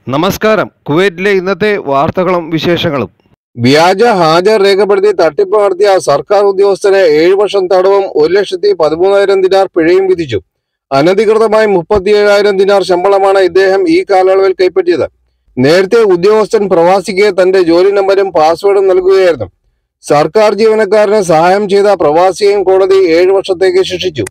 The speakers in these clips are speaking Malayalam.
നമസ്കാരം കുവൈറ്റിലെ ഇന്നത്തെ വാർത്തകളും വിശേഷങ്ങളും വ്യാജ ഹാജർ രേഖപ്പെടുത്തി തട്ടിപ്പ് നടത്തിയ സർക്കാർ ഉദ്യോഗസ്ഥന് ഏഴു വർഷം തടവും ഒരു ലക്ഷത്തി പതിമൂന്നായിരം ദിനാർ പിഴയും വിധിച്ചു അനധികൃതമായി മുപ്പത്തിയേഴായിരം ദിനാർ ശമ്പളമാണ് ഇദ്ദേഹം ഈ കാലയളവിൽ കൈപ്പറ്റിയത് നേരത്തെ ഉദ്യോഗസ്ഥൻ പ്രവാസിക്ക് തന്റെ ജോലി നമ്പരും പാസ്വേഡും നൽകുകയായിരുന്നു സർക്കാർ ജീവനക്കാരന് സഹായം ചെയ്ത പ്രവാസിയെയും കോടതി ഏഴു വർഷത്തേക്ക് ശിക്ഷിച്ചു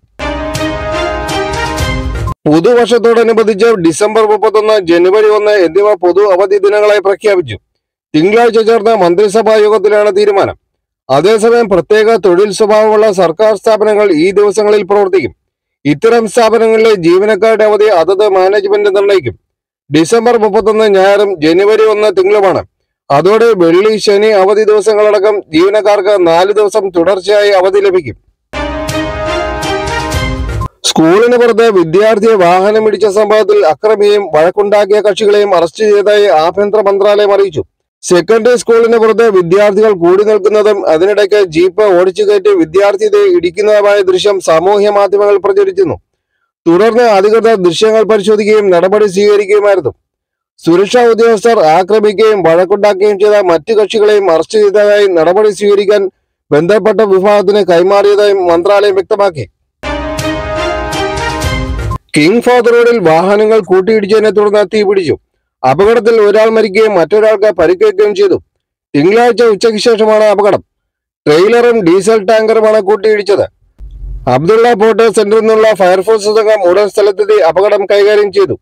പുതുവർഷത്തോടനുബന്ധിച്ച് ഡിസംബർ മുപ്പത്തൊന്ന് ജനുവരി ഒന്ന് എന്നിവ പൊതു അവധി ദിനങ്ങളായി പ്രഖ്യാപിച്ചു തിങ്കളാഴ്ച ചേർന്ന മന്ത്രിസഭാ യോഗത്തിലാണ് തീരുമാനം അതേസമയം പ്രത്യേക തൊഴിൽ സ്വഭാവമുള്ള സർക്കാർ സ്ഥാപനങ്ങൾ ഈ ദിവസങ്ങളിൽ പ്രവർത്തിക്കും ഇത്തരം സ്ഥാപനങ്ങളിലെ ജീവനക്കാരുടെ അവധി അതത് മാനേജ്മെന്റ് നിർണ്ണയിക്കും ഡിസംബർ മുപ്പത്തൊന്ന് ഞായറും ജനുവരി ഒന്ന് തിങ്കളുമാണ് അതോടെ വെള്ളി ശനി അവധി ദിവസങ്ങളടക്കം ജീവനക്കാർക്ക് നാല് ദിവസം തുടർച്ചയായി അവധി ലഭിക്കും സ്കൂളിന് പുറത്ത് വിദ്യാർത്ഥിയെ വാഹനമിടിച്ച സംഭവത്തിൽ അക്രമിയെയും വഴക്കുണ്ടാക്കിയ കക്ഷികളെയും അറസ്റ്റ് ചെയ്തതായി ആഭ്യന്തര മന്ത്രാലയം അറിയിച്ചു സെക്കൻഡറി സ്കൂളിന് പുറത്ത് വിദ്യാർത്ഥികൾ കൂടി നിൽക്കുന്നതും അതിനിടയ്ക്ക് ജീപ്പ് ഓടിച്ചു കയറ്റി വിദ്യാർത്ഥിയെ ഇടിക്കുന്നതുമായ ദൃശ്യം സാമൂഹ്യ മാധ്യമങ്ങൾ പ്രചരിക്കുന്നു തുടർന്ന് അധികൃതർ ദൃശ്യങ്ങൾ പരിശോധിക്കുകയും നടപടി സ്വീകരിക്കുകയുമായിരുന്നു സുരക്ഷാ ഉദ്യോഗസ്ഥർ ആക്രമിക്കുകയും വഴക്കുണ്ടാക്കുകയും ചെയ്ത മറ്റു കക്ഷികളെയും അറസ്റ്റ് ചെയ്തതായി നടപടി സ്വീകരിക്കാൻ ബന്ധപ്പെട്ട വിഭാഗത്തിന് കൈമാറിയതായും മന്ത്രാലയം വ്യക്തമാക്കി കിങ് ഫാദർ റോഡിൽ വാഹനങ്ങൾ കൂട്ടിയിടിച്ചതിനെ തുടർന്ന് തീപിടിച്ചു അപകടത്തിൽ ഒരാൾ മരിക്കുകയും മറ്റൊരാൾക്ക് പരിക്കേൽക്കുകയും ചെയ്തു തിങ്കളാഴ്ച ഉച്ചയ്ക്ക് ശേഷമാണ് അപകടം ട്രെയിലറും ഡീസൽ ടാങ്കറുമാണ് കൂട്ടിയിടിച്ചത് അബ്ദുള്ള പോർട്ട് സെന്ററിൽ നിന്നുള്ള ഫയർഫോഴ്സ് സംഘം ഉടൻ സ്ഥലത്തെത്തി അപകടം കൈകാര്യം ചെയ്തു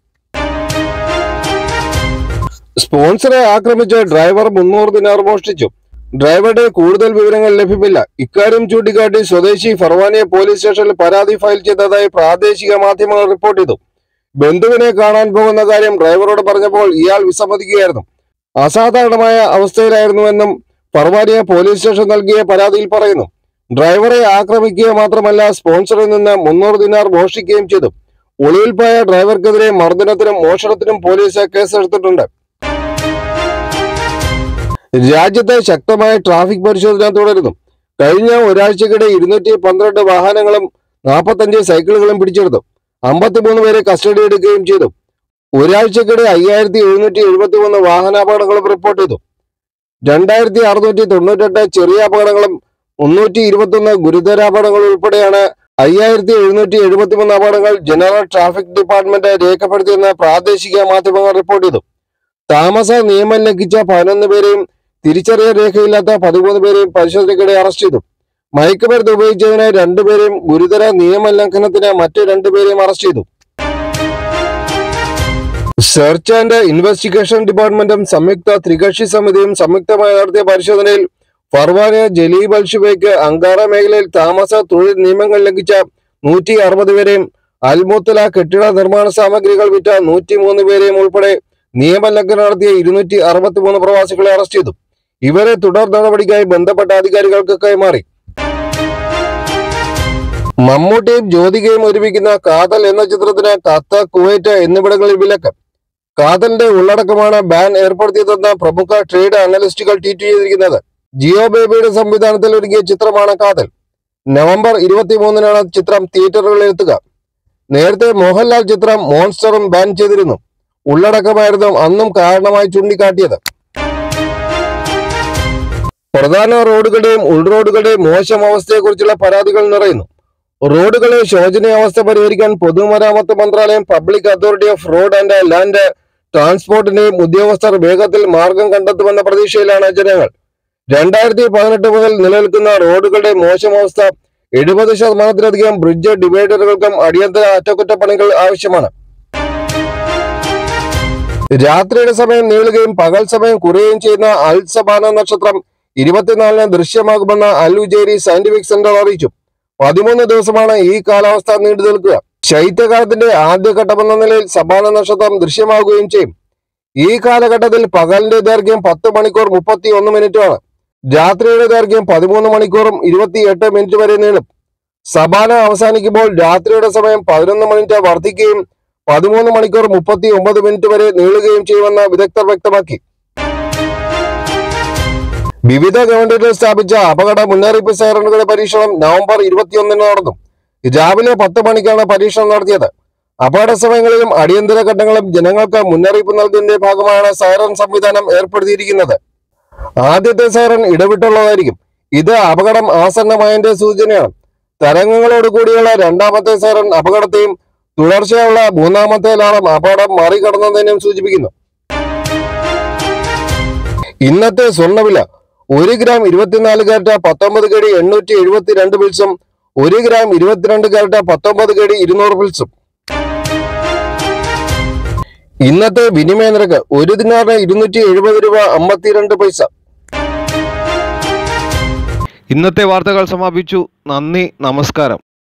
സ്പോൺസറെ ആക്രമിച്ച് ഡ്രൈവർ മുന്നൂറ് ദിനാർ മോഷ്ടിച്ചു ഡ്രൈവറുടെ കൂടുതൽ വിവരങ്ങൾ ലഭ്യമില്ല ഇക്കാര്യം ചൂണ്ടിക്കാട്ടി സ്വദേശി ഫർവാനിയ പോലീസ് സ്റ്റേഷനിൽ പരാതി ഫയൽ ചെയ്തതായി പ്രാദേശിക മാധ്യമങ്ങൾ റിപ്പോർട്ട് ചെയ്തു ബന്ധുവിനെ കാണാൻ പോകുന്ന കാര്യം ഡ്രൈവറോട് പറഞ്ഞപ്പോൾ ഇയാൾ വിസമ്മതിക്കുകയായിരുന്നു അസാധാരണമായ അവസ്ഥയിലായിരുന്നുവെന്നും ഫർവാനിയ പോലീസ് സ്റ്റേഷൻ നൽകിയ പരാതിയിൽ പറയുന്നു ഡ്രൈവറെ ആക്രമിക്കുക മാത്രമല്ല സ്പോൺസറിൽ നിന്ന് മുന്നൂറ് ദിനാർ മോഷ്ടിക്കുകയും ചെയ്തു ഒളിവിൽ പോയ ഡ്രൈവർക്കെതിരെ മർദ്ദനത്തിനും മോഷണത്തിനും പോലീസ് കേസെടുത്തിട്ടുണ്ട് രാജ്യത്തെ ശക്തമായ ട്രാഫിക് പരിശോധന തുടരുന്നു കഴിഞ്ഞ ഒരാഴ്ചക്കിടെ ഇരുന്നൂറ്റി പന്ത്രണ്ട് വാഹനങ്ങളും നാൽപ്പത്തഞ്ച് സൈക്കിളുകളും പിടിച്ചെടുത്തു അമ്പത്തിമൂന്ന് പേരെ കസ്റ്റഡി എടുക്കുകയും ചെയ്തു ഒരാഴ്ചക്കിടെ അയ്യായിരത്തി എഴുന്നൂറ്റി എഴുപത്തി മൂന്ന് വാഹനാപകടങ്ങളും റിപ്പോർട്ട് ചെയ്തു രണ്ടായിരത്തി അറുന്നൂറ്റി തൊണ്ണൂറ്റെട്ട് ചെറിയ അപകടങ്ങളും മുന്നൂറ്റി ഇരുപത്തൊന്ന് ഗുരുതരാപകടങ്ങൾ ഉൾപ്പെടെയാണ് അയ്യായിരത്തി എഴുന്നൂറ്റി എഴുപത്തി മൂന്ന് അപകടങ്ങൾ ജനറൽ ട്രാഫിക് ഡിപ്പാർട്ട്മെന്റ് രേഖപ്പെടുത്തിയെന്ന് പ്രാദേശിക മാധ്യമങ്ങൾ റിപ്പോർട്ട് ചെയ്തു താമസ നിയമം ലംഘിച്ച പതിനൊന്ന് പേരെയും തിരിച്ചറിയൽ രേഖയില്ലാത്ത പതിമൂന്ന് പേരെയും പരിശോധനയ്ക്കിടെ അറസ്റ്റ് ചെയ്തു മയക്കുമരുന്ന് ഉപയോഗിച്ചതിന് രണ്ടുപേരെയും ഗുരുതര നിയമലംഘനത്തിന് മറ്റു രണ്ടുപേരെയും അറസ്റ്റ് ചെയ്തു സെർച്ച് ആൻഡ് ഇൻവെസ്റ്റിഗേഷൻ ഡിപ്പാർട്ട്മെന്റും സംയുക്ത ത്രികക്ഷി സമിതിയും സംയുക്തമായി നടത്തിയ പരിശോധനയിൽ ഫർവാന ജലീബ് അൽഷുബൈക്ക് അങ്കാറ മേഖലയിൽ താമസ തൊഴിൽ നിയമങ്ങൾ ലംഘിച്ച നൂറ്റി അറുപത് പേരെയും അൽമുത്തല കെട്ടിട നിർമ്മാണ സാമഗ്രികൾ വിറ്റ നൂറ്റി മൂന്ന് പേരെയും ഉൾപ്പെടെ നിയമലംഘനം നടത്തിയ ഇരുന്നൂറ്റി അറുപത്തി മൂന്ന് പ്രവാസികളെ അറസ്റ്റ് ചെയ്തു ഇവരെ തുടർ നടപടിക്കായി ബന്ധപ്പെട്ട അധികാരികൾക്ക് കൈമാറി മമ്മൂട്ടിയും ജ്യോതികയും ഒരുമിക്കുന്ന കാതൽ എന്ന ചിത്രത്തിന് ഖത്തർ കുവൈറ്റ് എന്നിവിടങ്ങളിൽ വിലക്ക് കാതലിന്റെ ഉള്ളടക്കമാണ് ബാൻ ഏർപ്പെടുത്തിയതെന്ന് പ്രമുഖ ട്രേഡ് അനലിസ്റ്റുകൾ ട്വീറ്റ് ചെയ്തിരിക്കുന്നത് ജിയോ ബേബിയുടെ സംവിധാനത്തിൽ ഒരുങ്ങിയ ചിത്രമാണ് കാതൽ നവംബർ ഇരുപത്തിമൂന്നിനാണ് ചിത്രം തിയേറ്ററുകളിൽ എത്തുക നേരത്തെ മോഹൻലാൽ ചിത്രം മോൺസ്റ്ററും ബാൻ ചെയ്തിരുന്നു ഉള്ളടക്കമായിരുന്നു അന്നും കാരണമായി ചൂണ്ടിക്കാട്ടിയത് പ്രധാന റോഡുകളുടെയും ഉൾറോഡുകളുടെയും മോശം അവസ്ഥയെക്കുറിച്ചുള്ള പരാതികൾ നിറയുന്നു റോഡുകളെ ശോചനീയാവസ്ഥ പരിഹരിക്കാൻ പൊതുമരാമത്ത് മന്ത്രാലയം public authority of road and land ട്രാൻസ്പോർട്ടിന്റെയും ഉദ്യോഗസ്ഥർ വേഗത്തിൽ മാർഗം കണ്ടെത്തുമെന്ന പ്രതീക്ഷയിലാണ് ജനങ്ങൾ രണ്ടായിരത്തി പതിനെട്ട് മുതൽ നിലനിൽക്കുന്ന റോഡുകളുടെ മോശം അവസ്ഥ എഴുപത് ശതമാനത്തിലധികം ബ്രിഡ്ജ് ഡിവൈഡറുകൾക്കും അടിയന്തര അറ്റകുറ്റപ്പണികൾ ആവശ്യമാണ് രാത്രിയുടെ സമയം നീളുകയും പകൽ സമയം കുറയുകയും ചെയ്യുന്ന അൽ സബാന നക്ഷത്രം ഇരുപത്തിനാലിന് ദൃശ്യമാകുമെന്ന് അൽ ഉജേരി സയന്റിഫിക് സെന്റർ അറിയിച്ചു പതിമൂന്ന് ദിവസമാണ് ഈ കാലാവസ്ഥ നീണ്ടു നിൽക്കുക ശൈത്യകാലത്തിന്റെ ആദ്യഘട്ടമെന്ന നിലയിൽ സബാന നക്ഷത്രം ദൃശ്യമാകുകയും ചെയ്യും ഈ കാലഘട്ടത്തിൽ പകലിന്റെ ദൈർഘ്യം പത്ത് മണിക്കൂർ മുപ്പത്തി ഒന്ന് മിനിറ്റുമാണ് രാത്രിയുടെ ദൈർഘ്യം പതിമൂന്ന് മണിക്കൂറും ഇരുപത്തി എട്ട് മിനിറ്റ് വരെ നീളും സബാന അവസാനിക്കുമ്പോൾ രാത്രിയുടെ സമയം പതിനൊന്ന് മിനിറ്റ് വർദ്ധിക്കുകയും പതിമൂന്ന് മണിക്കൂർ മുപ്പത്തി ഒമ്പത് മിനിറ്റ് വരെ നീളുകയും ചെയ്യുമെന്ന് വിദഗ്ധർ വ്യക്തമാക്കി വിവിധ ഗവൺമെന്റുകൾ സ്ഥാപിച്ച അപകട മുന്നറിയിപ്പ് സൈറണുകളുടെ പരീക്ഷണം നവംബർ ഇരുപത്തിയൊന്നിന് നടന്നു രാവിലെ പത്ത് മണിക്കാണ് പരീക്ഷണം നടത്തിയത് അപകട സമയങ്ങളിലും അടിയന്തര ഘട്ടങ്ങളും ജനങ്ങൾക്ക് മുന്നറിയിപ്പ് നൽകുന്നതിന്റെ ഭാഗമാണ് സൈറൺ സംവിധാനം ഏർപ്പെടുത്തിയിരിക്കുന്നത് ആദ്യത്തെ സൈറൺ ഇടവിട്ടുള്ളതായിരിക്കും ഇത് അപകടം ആസന്നമായതിന്റെ സൂചനയാണ് തരംഗങ്ങളോട് കൂടിയുള്ള രണ്ടാമത്തെ സൈറൺ അപകടത്തെയും തുടർച്ചയുള്ള മൂന്നാമത്തെ അലാറം അപകടം മറികടന്നതിനെയും സൂചിപ്പിക്കുന്നു ഇന്നത്തെ സ്വർണ്ണവില ഒരു ഗ്രാം ഇരുപത്തിനാല് കാരറ്റ് പത്തൊമ്പത് കടി എണ്ണൂറ്റി എഴുപത്തി രണ്ട് പിൽസും ഒരു ഗ്രാം ഇരുപത്തിരണ്ട് കാരറ്റ് പത്തൊമ്പത് കടി ഇരുന്നൂറ് പിൽസും ഇന്നത്തെ വിനിമയ നിരക്ക് ഒരു ദിനാറിന് ഇരുന്നൂറ്റി എഴുപത് രൂപ അമ്പത്തിരണ്ട് പൈസ ഇന്നത്തെ വാർത്തകൾ സമാപിച്ചു നന്ദി നമസ്കാരം